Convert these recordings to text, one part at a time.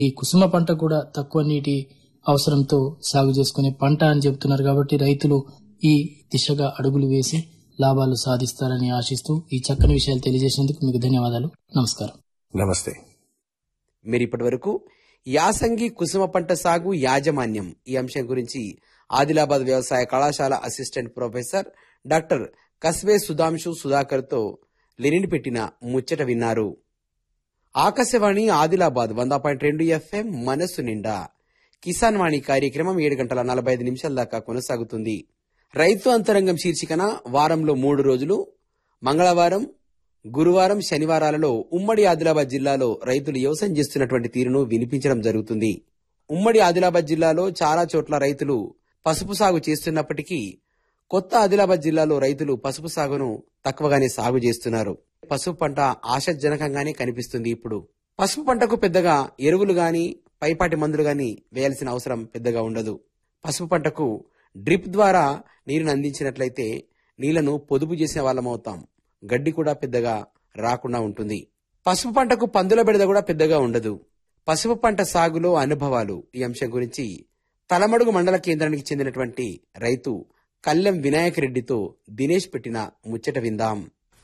ఈ కుసుమ పంట కూడా తక్కువ నీటి అవసరంతో సాగు చేసుకునే పంట అని చెబుతున్నారు కాబట్టి రైతులు ఈ దిశగా అడుగులు వేసి లాభాలు సాధిస్తారని ఆశిస్తూ ఈ చక్కని విషయాలు తెలియజేసేందుకు మీకు ధన్యవాదాలు నమస్కారం నమస్తే మీరు ఇప్పటి వరకు యాసంగి కుసుమ పంట సాగు యాజమాన్యం ఈ అంశం గురించి ఆదిలాబాద్ వ్యవసాయ కళాశాల assistant professor doctor Kasve Sudhanshu సుధాకర్తో లెనిన్ పెట్టిన ముచ్చట విన్నారు ఆకాశవాణి ఆదిలాబాద్ వంద పాయింట్ రెండు ఎఫ్ఎం మనస్సు నిండా కిసాన్ వాణి కార్యక్రమం ఏడు గంటల నలభై ఐదు నిమిషాల దాకా కొనసాగుతుంది రైతు అంతరంగం శీర్షికన వారంలో మూడు రోజులు మంగళవారం గురువారం శనివారాలలో ఉమ్మడి ఆదిలాబాద్ జిల్లాలో రైతులు వ్యవసాయం చేస్తున్నటువంటి తీరును వినిపించడం జరుగుతుంది ఉమ్మడి ఆదిలాబాద్ జిల్లాలో చాలా చోట్ల రైతులు పసుపు సాగు చేస్తున్నప్పటికీ కొత్త ఆదిలాబాద్ జిల్లాలో రైతులు పసుపు సాగును తక్కువగానే సాగు చేస్తున్నారు పసుపు పంట ఆశాజనకంగానే కనిపిస్తుంది ఇప్పుడు పసుపు పంటకు పెద్దగా ఎరువులు గాని పైపాటి మందులు గాని వేయాల్సిన అవసరం పెద్దగా ఉండదు పసుపు పంటకు డ్రిప్ ద్వారా నీరును అందించినట్లయితే నీళ్లను పొదుపు చేసిన వాళ్ళమవుతాం గడ్డి కూడా పెద్దగా రాకుండా ఉంటుంది పసుపు పంటకు పందుల బెడద కూడా పెద్దగా ఉండదు పసుపు పంట సాగులో అనుభవాలు ఈ అంశం గురించి తలమడుగు మండల కేంద్రానికి చెందినటువంటి రైతు కల్లెం వినాయక రెడ్డితో దినేష్ పెట్టిన ముచ్చట విందాం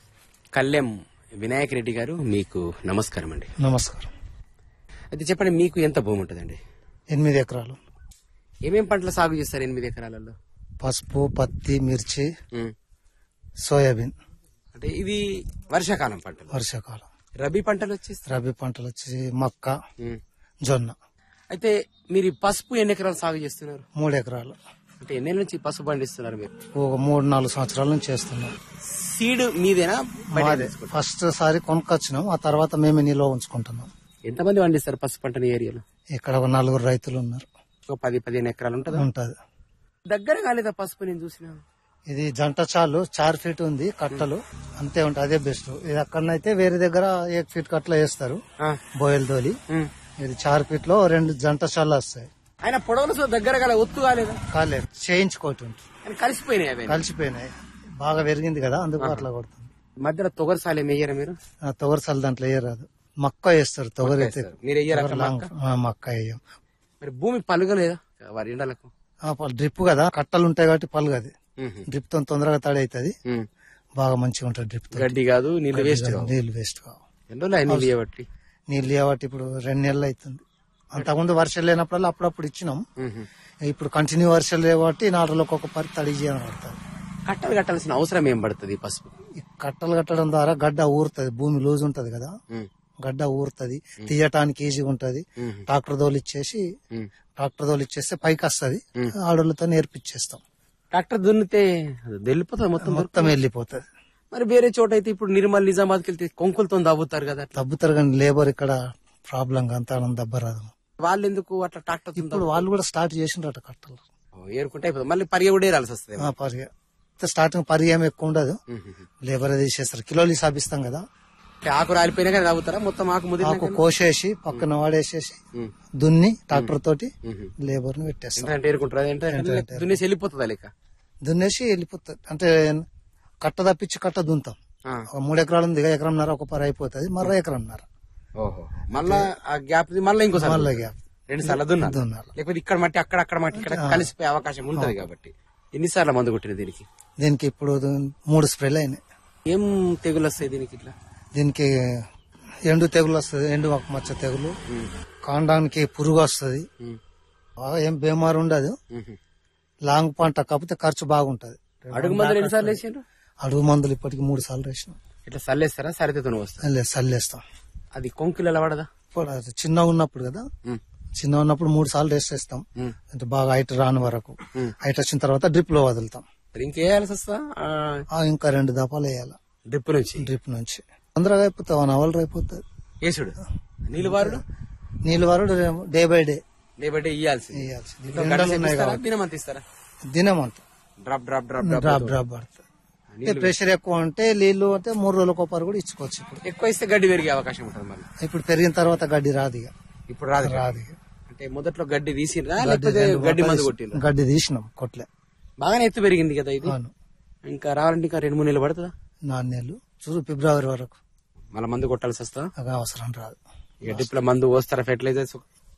కల్లెం వినాయక రెడ్డి గారు మీకు నమస్కారం అండి నమస్కారం అయితే చెప్పండి మీకు ఎంత భూమి ఉంటుందండి ఎనిమిది ఎకరాలు ఏమేం పంటలు సాగు చేస్తారు ఎనిమిది ఎకరాలలో పసుపు పత్తి మిర్చి ఉమ్. సోయాబీన్ అంటే ఇది వర్షాకాలం పంటలు వర్షాకాలం రబీ పంటలు వచ్చేసి రబీ పంటలు వచ్చి మక్క ఉమ్. జొన్న అయితే మీరు ఈ పసుపు ఎన్ని ఎకరాలు సాగు చేస్తున్నారు మూడు ఎకరాలు అంటే ఎన్నేళ్ళ నుంచి పసుపు పండిస్తున్నారు మీరు ఒక మూడు నాలుగు సంవత్సరాల నుంచి చేస్తున్నాం సీడ్ మీదేనా బయట మాదే తెచ్చుకుంటారా? ఫస్ట్ సారి కొనుక్కొచ్చినాం ఆ తర్వాత మేమే నిల్వ ఉంచుకుంటున్నాం ఎంతమంది పండిస్తారు పసుపు పంటని ఏరియాలో ఇక్కడ ఒక నలుగురు రైతులు ఉన్నారు ఒక పది పదిహేను ఎకరాలు ఉంటుందా ఉంటది దగ్గర కాలేదా పసుపు నేను చూసిన ఇది జంట చాలు చార్ ఫీట్ ఉంది కట్టలు అంతే ఉంటాయి అదే బెస్ట్ ఇది అక్కడనైతే వేరే దగ్గర ఏక్ ఫీట్ కట్టలు వేస్తారు బోయలు తోలి ఇది చార్ ఫీట్ లో రెండు జంట చాలు వస్తాయి ఆయన పొడవులు సో దగ్గర కాలే ఒత్తు కాలేదా కాలేదు చేయించుకోవటం ఆయన కలిసిపోయినాయి అవి కలిసిపోయినాయి బాగా పెరిగింది కదా అందుకు అట్లా కొడుతుంది మధ్యలో తొగరు సాలే మేయరా మీరు ఆ తొగరసాలు దాంట్లో వేయరాదు మక్క వేస్తారు తొగరు అయితే మీరు వెయ్యరా తొగరు లాంగ్ ఆ, మక్క వేయం మరి భూమి పలుగలేదా వారి ఎండలకు డ్రిప్ కదా కట్టలు ఉంటాయి కాబట్టి పలుగది డ్రిప్ తో తొందరగా తడి అవుతుంది ఉమ్. బాగా మంచిగా ఉంటుంది డ్రిప్ తో గడ్డి కాదు నీళ్ళు వేస్ట్ కావు నీళ్లు వేస్ట్ కావు ఎన్ని రోజులు ఆయన నీళ్ళు చేయబట్టి నీళ్ళు కాబట్టి ఇప్పుడు రెండు నెలలు అవుతుంది అంతకుముందు వర్షాలు లేనప్పుడల్లా అప్పుడప్పుడు ఇచ్చినాం ఇప్పుడు కంటిన్యూ వర్షాలు లేవు కాబట్టి నాలుగు రోజులకు ఒక పరి తడి చేయడం పడుతుంది కట్టలు కట్టాల్సిన అవసరం ఏం పడుతుంది ఈ పసుపు ఈ కట్టలు కట్టడం ద్వారా గడ్డ ఊరుతుంది భూమి లూజ్ ఉంటది కదా గడ్డ ఊరుతుంది తీయటానికి ఈజీగా ఉంటది ట్రాక్టర్ దోలు ఇచ్చేసి ట్రాక్టర్ దోలు ఇచ్చేస్తే పైకి వస్తుంది ఆడోళ్ళతో నేర్పించేస్తాం ట్రాక్టర్ దున్నితే అది వెళ్ళిపోతుంది మొత్తం మొత్తం వెళ్ళిపోతుంది మరి వేరే చోట అయితే ఇప్పుడు నిర్మల్ నిజామాబాద్కి వెళ్తే కొంకులతో దవ్వుతారు కదా అట్లా తగ్గుతారు కానీ లేబర్ ఇక్కడ ప్రాబ్లం అంతా దెబ్బరాదు వాళ్ళు ఎందుకు అట్లా ట్రాక్టర్ ఇప్పుడు వాళ్ళు కూడా స్టార్ట్ చేసిండ్రట కట్టలు ఏరుకుంటే అయిపోతుంది మళ్ళీ పరిగె కూడా ఏరాల్సి వస్తుంది ఆ, పరిగె స్టార్టింగ్ పరిగెం ఎక్కువ ఉండదు లేబర్ అది చేస్తారు కిలోలు సాపిస్తాం కదా ఆకు రాలిపోయినా కానీ తాగుతారా మొత్తం ఆకు ముదిరినాక ఆకు కోసేసి పక్కన వాడేసేసి దున్ని ట్రాక్టర్ తోటి లేబర్ ని పెట్టేస్తాం ఎంత ఏరుకుంటారు ఏంటంటే దున్నేసి వెళ్ళిపోతుందా లేక దున్నేసి వెళ్ళిపోతుంది అంటే కట్ట తప్పించి కట్ట దున్తాం ఆ. ఒక మూడు ఎకరాలు ఉంది ఇక ఎకరంన్నర ఒక పర అయిపోతుంది మరో ఎకరంన్నర ఓహో మళ్ళా ఆ గ్యాప్ మళ్ళీ ఇంకోసారి మళ్ళీ గ్యాప్ రెండు సార్లు దున్నా దున్నాలి లేకపోతే ఇక్కడ మట్టి అక్కడ అక్కడ మట్టి ఇక్కడ కలిసిపోయే అవకాశం ఉంటది కాబట్టి ఎన్నిసార్లు మందు కొట్టిన దీనికి దీనికి ఇప్పుడు మూడు స్ప్రేలు అయినాయి ఏం తెగులు వస్తాయి దీనికి ఇట్లా దీనికి ఎండు తెగులు వస్తుంది ఎండు ఒక మచ్చ తెగులు కాండానికి పురుగు వస్తుంది బాగా ఏం బీమారు ఉండదు లాంగ్ పంట కాకపోతే ఖర్చు బాగుంటది అడుగు మందులు ఎన్నిసార్లు వేసిండ్రు అడుగు మందులు ఇప్పటికి మూడు సార్లు వేసినాం ఇట్లా సల్లేస్తారా సరితేతో వస్తా లేదు చల్లేస్తాం అది కొంకులు ఎలా పడదా ఇప్పుడు అది చిన్న ఉన్నప్పుడు కదా చిన్న ఉన్నప్పుడు మూడు సార్లు రెస్ట్ చేస్తాం అంటే బాగా హైట్ రాని వరకు హైట్ వచ్చిన తర్వాత డ్రిప్ లో వదులుతాం మరి ఇంకేయాల్సి వస్తా ఆ, ఇంకా రెండు దపాలు వేయాలి డ్రిప్ నుంచి డ్రిప్ నుంచి తొందరగా అయిపోతుంది వన్ అవర్ అయిపోతుంది వేసుడు నీళ్ళు వారుడు నీళ్ళు వరకు డే బై డే లేబట్టి ఇయ్యాల్సి వేయాల్సి ఇంట్లో గంట సేపు ఇస్తారా? దినం అంత ఇస్తారా దినం అంతా drop drop drop drop drop పడుతుంది ప్రెషర్ ఎక్కువ ఉంటే నీళ్లు అంటే మూడు రోజులకు ఒకసారి కూడా ఇచ్చుకోవచ్చు ఇప్పుడు ఎక్కువ ఇస్తే గడ్డి పెరిగే అవకాశం ఉంటుంది మళ్ళీ ఇప్పుడు పెరిగిన తర్వాత గడ్డి రాదు ఇక ఇప్పుడు రాదు రాదు ఇక. అంటే మొదట్లో గడ్డి తీసిరా లేకపోతే గడ్డి మందు కొట్టిండ్రా గడ్డి తీసినాం కొట్లే బాగానే ఎత్తు పెరిగింది కదా ఇది అవును ఇంకా రావాలంటే ఇంకా రెండు మూడు నెలలు పడుతుందా నాలుగు నెలలు చూడు ఫిబ్రవరి వరకు మళ్ళీ మందు కొట్టాల్సి వస్తుందా అది అవసరం రాదు ఇక డ్రిప్ లో మందు పోస్తారా ఫెర్టిలైజర్స్